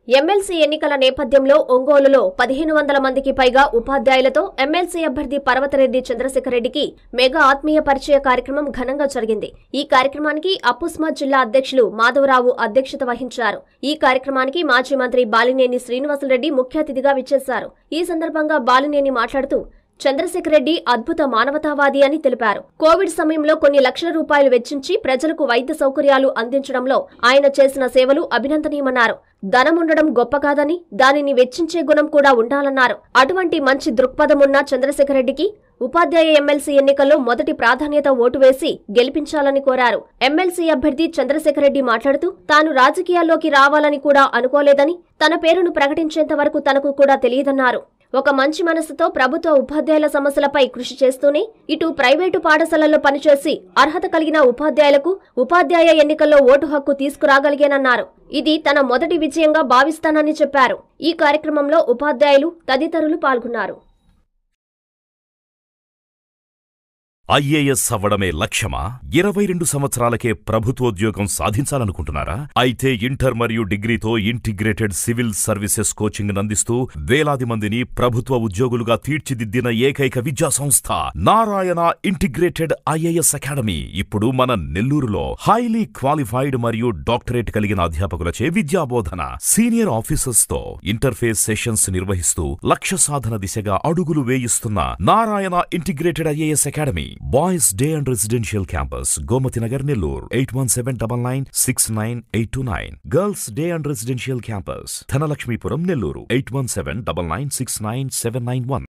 MLC ఎన్నికల నేపథ్యంలో ఒంగోలులో పదిహేను వందల మందికి పైగా ఉపాధ్యాయులతో ఎమ్మెల్సీ అభ్యర్థి పర్వతరెడ్డి చంద్రశేఖరరెడ్డికి మెగా ఆత్మీయ పరిచయ కార్యక్రమం ఘనంగా జరిగింది ఈ కార్యక్రమానికి అప్పుస్మా జిల్లా అధ్యక్షులు మాధవరావు అధ్యక్షత వహించారు ఈ కార్యక్రమానికి మాజీ మంత్రి బాలినేని శ్రీనివాసులరెడ్డి ముఖ్య అతిథిగా విచ్చేశారు ఈ సందర్భంగా బాలినేని మాట్లాడుతూ చంద్రశేఖర్ రెడ్డి అద్భుత మానవతావాది అని తెలిపారు కోవిడ్ సమయంలో కొన్ని లక్షల రూపాయలు వెచ్చించి ప్రజలకు వైద్య సౌకర్యాలు అందించడంలో ఆయన చేసిన సేవలు అభినందనీయమన్నారు ధనముండడం గొప్ప కాదని దానిని వెచ్చించే గుణం కూడా ఉండాలన్నారు అటువంటి మంచి దృక్పథమున్న చంద్రశేఖర్ రెడ్డికి ఉపాధ్యాయ ఎమ్మెల్సీ ఎన్నికల్లో మొదటి ప్రాధాన్యత ఓటు వేసి గెలిపించాలని కోరారు ఎమ్మెల్సీ అభ్యర్థి చంద్రశేఖర్ రెడ్డి మాట్లాడుతూ తాను రాజకీయాల్లోకి రావాలని కూడా అనుకోలేదని తన పేరును ప్రకటించేంత వరకు తనకు కూడా తెలియదన్నారు ఒక మంచి మనసుతో ప్రభుత్వ ఉపాధ్యాయుల సమస్యలపై కృషి చేస్తూనే ఇటు ప్రైవేటు పాఠశాలల్లో పనిచేసి అర్హత కలిగిన ఉపాధ్యాయులకు ఉపాధ్యాయ ఎన్నికల్లో ఓటు హక్కు తీసుకురాగలిగానన్నారు ఇది తన మొదటి విజయంగా భావిస్తానని చెప్పారు ఈ కార్యక్రమంలో ఉపాధ్యాయులు తదితరులు పాల్గొన్నారు ఐఏఎస్ అవ్వడమే లక్ష్యమా ఇరవై రెండు సంవత్సరాలకే ప్రభుత్వోద్యోగం సాధించాలనుకుంటున్నారా అయితే ఇంటర్ మరియు డిగ్రీతో ఇంటిగ్రేటెడ్ సివిల్ సర్వీసెస్ కోచింగ్ అందిస్తూ వేలాది మందిని ప్రభుత్వ ఉద్యోగులుగా తీర్చిదిద్దిన ఏకైక విద్యా సంస్థ నారాయణ ఇంటిగ్రేటెడ్ ఐఏఎస్ అకాడమీ ఇప్పుడు మన నెల్లూరులో హైలీ క్వాలిఫైడ్ మరియు డాక్టరేట్ కలిగిన అధ్యాపకులచే విద్యాబోధన సీనియర్ ఆఫీసర్స్ తో ఇంటర్ఫేస్ సెషన్స్ నిర్వహిస్తూ లక్ష్య సాధన దిశగా అడుగులు వేయిస్తున్న Narayana integrated IAS academy boys day and residential campus Gomathi Nagar Nellore eight one seven double nine six nine eight two nine girls day and residential campus Dhanalakshmipuram Nellore eight one seven double nine six nine seven nine one